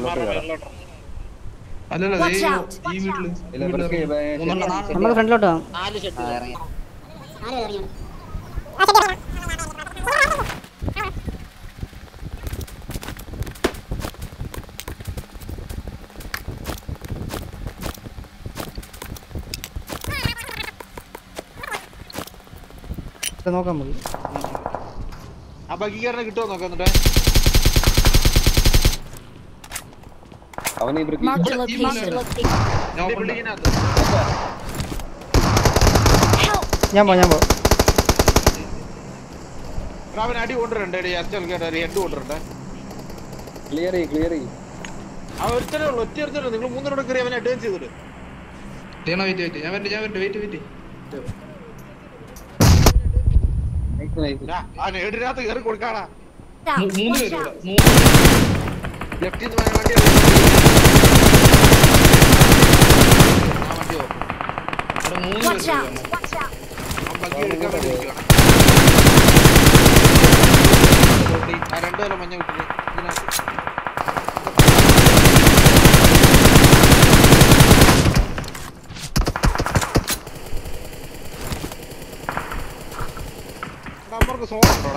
മേലോട്ട് കയറാം അല്ലല്ല ദേ Watch out. ഈ വീട്ടില് ഇല്ല ഇവർക്ക് മൂന്നെണ്ണം നമുക്ക് ഫ്രണ്ടിലോട്ട് പോകാം നാല് ഷെഡ് ഇത് നോക്കാം നമുക്ക് ആ ബഗ്ഗിക്കാരനെ കിട്ടുമോ നോക്കാം എന്നിട്ട് അവന് ഇവർക്ക് Marked a ഈ മൂല- location. ഞാൻ ഇതിന്റെ open ഇടാം. ബിൽഡിങ്ങിനകത്ത് Help! ഞാൻ പോവാം ഞാൻ പോവാം എടാ, അവൻ അടി കൊണ്ടുവരണ്ടേ അച്ഛൻ ഒരു ഹെഡ് കൊണ്ടുവരണ്ടേ ക്ലിയർ ചെയ്യ് ക്ലിയർ ചെയ്യ് ആ ഒരുത്തരേ ഉള്ളൂ ഒറ്റ ഒരുത്തരേ നിങ്ങൾ മൂന്നരോടെ കയറി അവനെ അഡ്വാൻസ് ചെയ്തിട്ട് ദേണ വെയിറ്റ് വെയിറ്റ് ഞാൻ വരട്ടെ ഞാൻ വരട്ടെ വെയിറ്റ് വെയിറ്റ് നൈസ് നൈസ് ആ നേടിനകത്ത് കയറി കൊടുക്കാടാ Out. മൂന്ന് Watch പേര് ഇവിടെ out. മൂന്ന് ലെഫ്റ്റിൽ നിന്ന് വണ്ടി എടുക്ക്. ആ വണ്ടി പോ. ഇവിടെ മൂന്ന് Watch പേര് out. ഇവിടെ. Watch out. ആ ബഗ്ഗി എടുക്കാൻ വേണ്ടി ഇരിക്കുവാണ്. ആ രണ്ടു പേരെ മഞ്ഞ വിട്ടിട്ട് ഇതിനകത്ത് നമ്മൾക്ക് സോൺ ഉണ്ടോടാ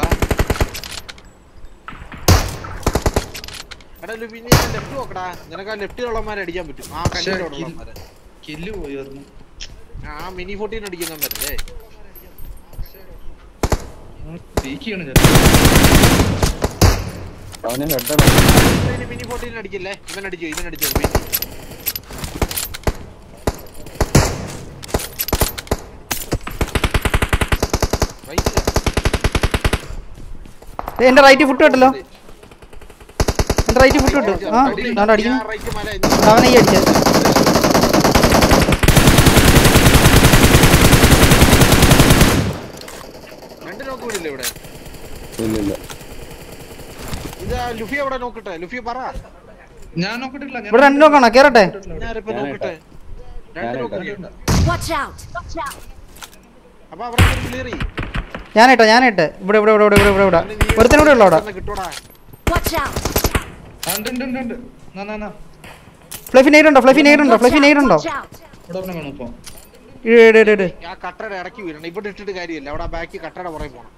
എടാ ലുബി, നീ ലെഫ്റ്റ് നോക്കടാ നിനക്ക് ആ ലെഫ്റ്റിലുള്ളമാരെ അടിക്കാൻ പറ്റും ആ പക്ഷേ കല്ലിലുള്ളമാരെ കില്ല് പോയിരുന്നു ആ മിനി ഫോർട്ടീൻ അടിക്കുന്നവരല്ലേ ജയിക്കുകയാണ് ഞാൻ അവന് ഹെഡ് ഇവന് മിനി ഫോർട്ടീൻ അടിക്കില്ലേ ഇവൻ അടിച്ചു ഇവൻ അടിച്ചു മിനി റൈറ്റില്ല ദേ, എന്റെ റൈറ്റ് ഫുട്ട് കിട്ടല്ലോ എന്റെ റൈറ്റ് ഫുട്ട് കിട്ടും ആ ഞാൻ അടിക്കുന്നു റൈറ്റ് മല അവനെ ഈ അടിച്ചത് രണ്ട് നോക്ക് വിടില്ലേ ഇവിടെ ഇല്ല ഇല്ല ഇത് ലുഫി അവിടെ നോക്കട്ടെ ലുഫി പറ ഞാൻ നോക്കട്ടില്ല ഞാൻ ഇവിടെ രണ്ട് നോക്കണോ കേറട്ടെ ഞാനിപ്പോ നോക്കട്ടെ രണ്ട് നോക്ക് ഞാനിട്ടാ. Watch out. Watch out. അപ്പൊ അവിടെ ക്ലിയർ ചെയ്യും ഞാനിട്ടോ ഞാനിട്ട് ഇവിടെ ഇവിടെ ഇവിടെ ഇവിടെ ഇവിടെ ഇവിടെ ഇവിടെ ഒരുത്തനും കൂടെ ഉള്ളു അവിടെ കിട്ടോടാ Watch out. ആ, ഉണ്ട് ഉണ്ട് ഉണ്ട് ഉണ്ട് നാ നാ നാ ഫ്ലഫി നെയ്ഡ് ഉണ്ടോ ഫ്ലഫി നെയ്ഡ് ഉണ്ടോ Watch ഫ്ലഫി out. നെയ്ഡ് ഉണ്ടോ Watch out. ഇവിടെ ഒരെണ്ണം വേണം ഇപ്പൊ ഇട് ഇട് ഇട് ഇട് ആ കട്ടട ഇടയ്ക്ക് വീഴണം ഇവിടെ ഇട്ടിട്ട് കാര്യമില്ല അവിടെ ബാക്കി കട്ടട പുറകെ പോണം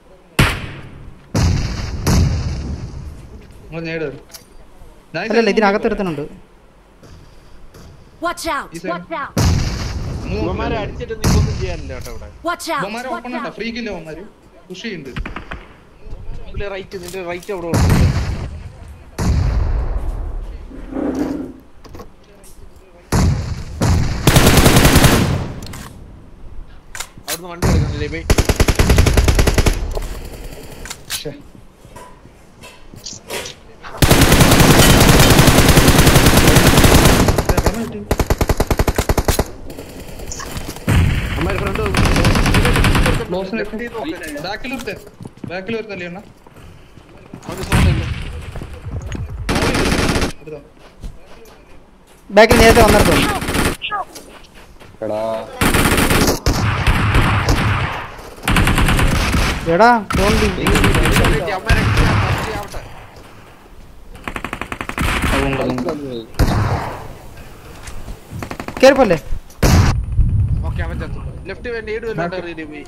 നിങ്ങൾ നേട് ഞാൻ അല്ലല്ല ഇതിനകത്ത് ഒരുത്തനുണ്ട് Watch out. ഈ side. Watch out. ഇവന്മാരെ അടിച്ചിട്ട് നിങ്ങൊന്നും ചെയ്യാനില്ല കേട്ടോ ഇവിടെ Watch out. ഇവന്മാരെ Watch ഓപ്പൺ ഉണ്ടോ out. ഫ്രീ കില്ല അവന്മാര് പുഷ് ചെയ്യുന്നുണ്ട് ഇവിടെ റൈറ്റ് നിന്റെ റൈറ്റ് അവിടെ ഉണ്ട് അവിടുന്ന് വണ്ടി എടുക്കുന്നില്ലേ ബൈ ശ്ശെ. എവിടെന്നാ കിട്ടി? അമ്മ ഫ്രണ്ട് ക്ലോസിന് ബാക്കിൽ ഒരുത്തൻ ബാക്കിൽ ഒരുത്തല്ലേ അണ്ണാ അവന് സോണില്ല എടുത്തോ ബാക്കിൽ നേരത്തെ വന്നിട്ടുണ്ട് എടാ എടാ തോണ്ടി അമ്മ ആവട്ടെ കേറിപ്പോലെ ഓക്കെ അവൻ ചത്തു ലെഫ്റ്റ് വേണ്ടി ഏട് വരുന്നുണ്ട് റീഡി പോയി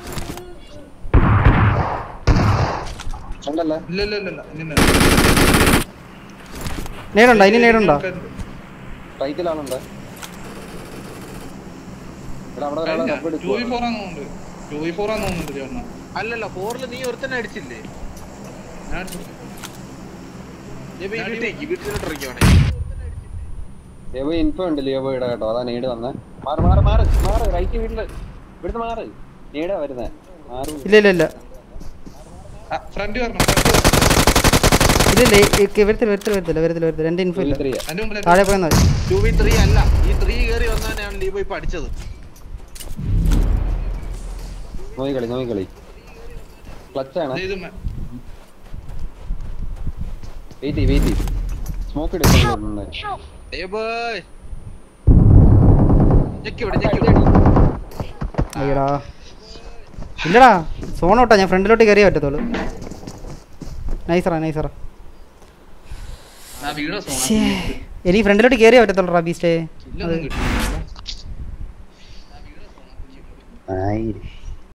ഉണ്ടല്ലേ ഇല്ല ഇല്ല ഇല്ല ഇല്ല നിന്നെ നേടുണ്ടോ ഇനി നേടുണ്ടോ റൈറ്റിലാണുണ്ട് എടാ അവിടെ ഒരാളെ റബ്ബ് ടൂ വി എടുക്കുവാ ഫോർ ആന്ന് തോന്നുന്നുണ്ട് ടൂ വി ഫോർ ആന്ന് തോന്നുന്നുണ്ട് ചേട്ടനാ അല്ലല്ല ഫോറിൽ നീ ഒരുത്തന്നെ അടിച്ചില്ലേ ഞാൻ ലിബി ഞാൻ വീട്ടിലേക്ക് വീട്ടിലോട്ട് ഇറങ്ങിയോണേ ലിയോ ഇൻഫോ ഉണ്ട് ലിയോ ഇടാ കേട്ടോ അതാ നീട് വന്നേ മാറ് മാറ് മാറ് മാറ് റൈറ്റ് വീട്ടില് ഇവിടുന്ന് മാറ് നീടാ വരുന്നേ മാറ് ഇല്ല ഇല്ല ഇല്ല ഫ്രണ്ട് വരണം ഇല്ല ഇല്ല ഈ- വരത്തില്ല വരത്തില്ല വരത്തില്ല വരത്തില്ല വരത്തില്ല എന്റെ ഇൻഫോ ഇല്ല ത്രീ അതിന്റെ മുമ്പിൽ താഴെ പോയാൽ മതി ടു വി ത്രീ അല്ല ഈ ത്രീ കയറി വന്നവനെയാണ് ലീബോ ഇപ്പൊ അടിച്ചത് നോയി കളി നോയി കളി ക്ലച്ചാണ് ഇത് മ- വെയിറ്റ് വെയിറ്റ് സ്മോക്ക് എടുക്കുന്നുണ്ട് ഏ ബോയ് ഞെക്കി വിട് ഞെക്കി വിട് അയ്യടാ ഇല്ലടാ സോണോട്ടാ ഞാൻ ഫ്രണ്ടിലോട്ട് കയറിയേ പറ്റത്തുള്ളൂ നൈസറാ നൈസറാ ആ വീടോ സോണ ശ്ശേ. എനിക്ക് ഫ്രണ്ടിലോട്ട് കയറിയേ പറ്റത്തുള്ളൂ ബീസ്റ്റേ ഇല്ലൊന്നും കിട്ടില്ല ആയിരം